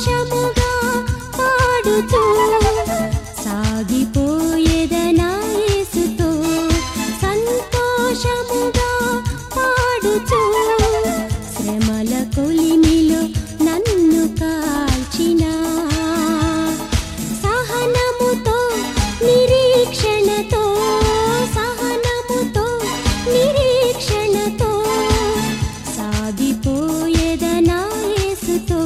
సంతోషముగా పాడుతూ సాగిపోయేదనా యేసుతో సంతోషముగా పాడుతూ శ్రమల కొలిమిలో నన్ను కాల్చిన సహనముతో నిరీక్షణతో సహనముతో నిరీక్షణతో సాగిపోయేదనా యేసుతో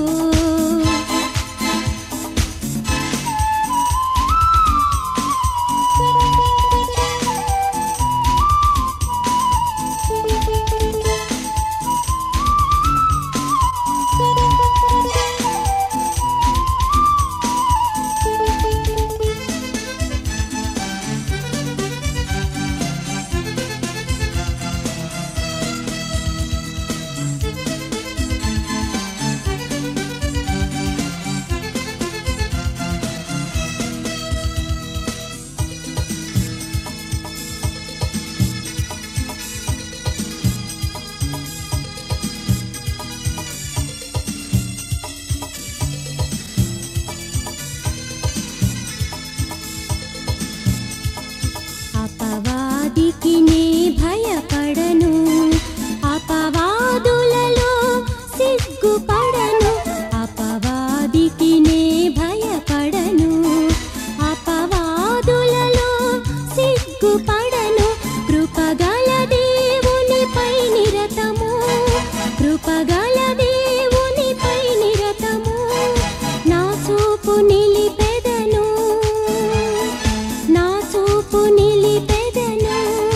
అపవాదికి నే భయపడను అపవాదులలో సిగ్గుపడను అపవాదికి నే భయపడను అపవాదులలో సిగ్గుపడను కృపగల దేవునిపై నిరతము కృపగల దేవునిపై నిరతము నా చూపు నిలిపెదను నా చూపు నిలిపెదను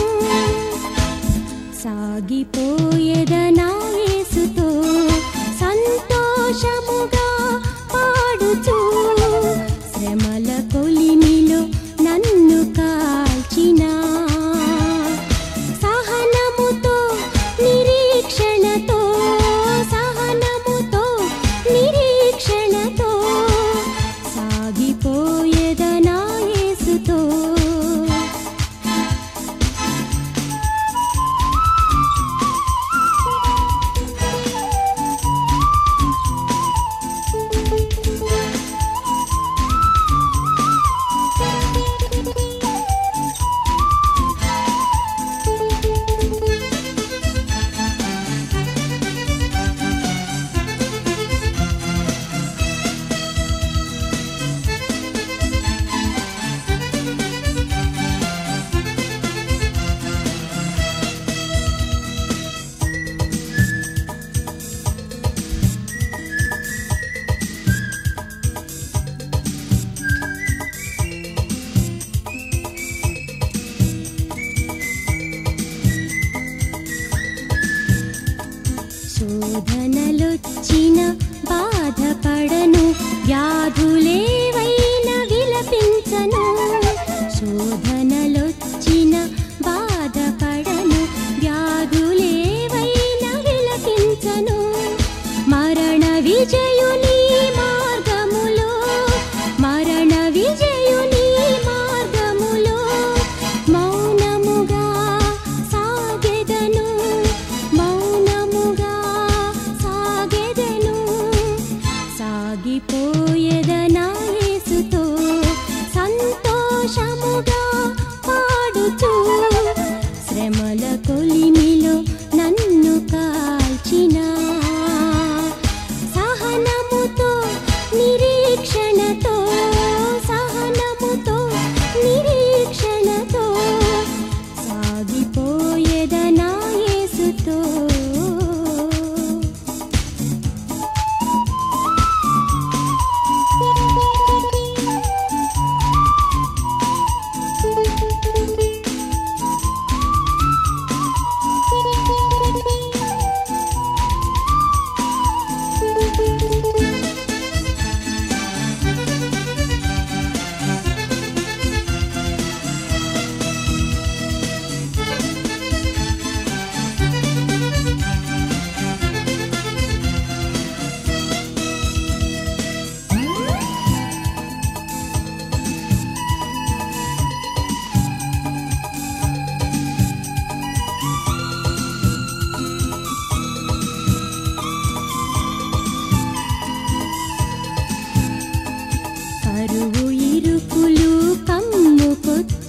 సాగిపోయేదనా యేసుతో సంతోషముగా పాడుచూ శ్రమల కొలిమిలో నన్ను కాల్చిన సహనముతో నిరీక్షణతో సహనముతో నిరీక్షణతో సాగిపోయేదనా యేసుతో శోధనలొచ్చిన బాధపడను వ్యాధులేవైన విలపించను శోధనలొచ్చిన బాధపడను వ్యాధులేవైన విలపించను మరణ విజయుని మార్గములో మరణ విజయుని మార్గములో మౌనముగా సాగెదను మౌనముగా సాగెదను సాగిపోయేదన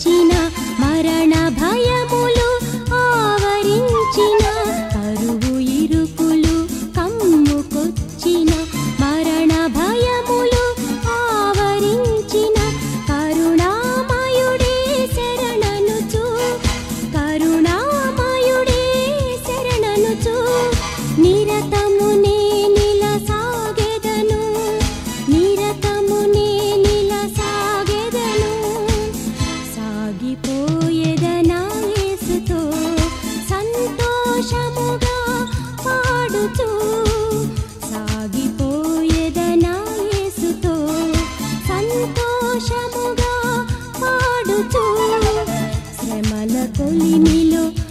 వచ్చిన మరణ భయములు ఆవరించిన కరువు ఇరుకులు కమ్ముకొచ్చిన మరణ భయములు ఆవరించిన కరుణామయుడే శరణనుచు కరుణామయుడే శరణనుచు నిరతమునే నిలసాగెదను నిరతమునే నిలసాగెదను సాగిపోయేదనా యేసుతో సంతోషముగా పాడుతూ సాగిపోయేదనా యేసుతో సంతోషముగా పాడుతూ శ్రమల కొలిమిలో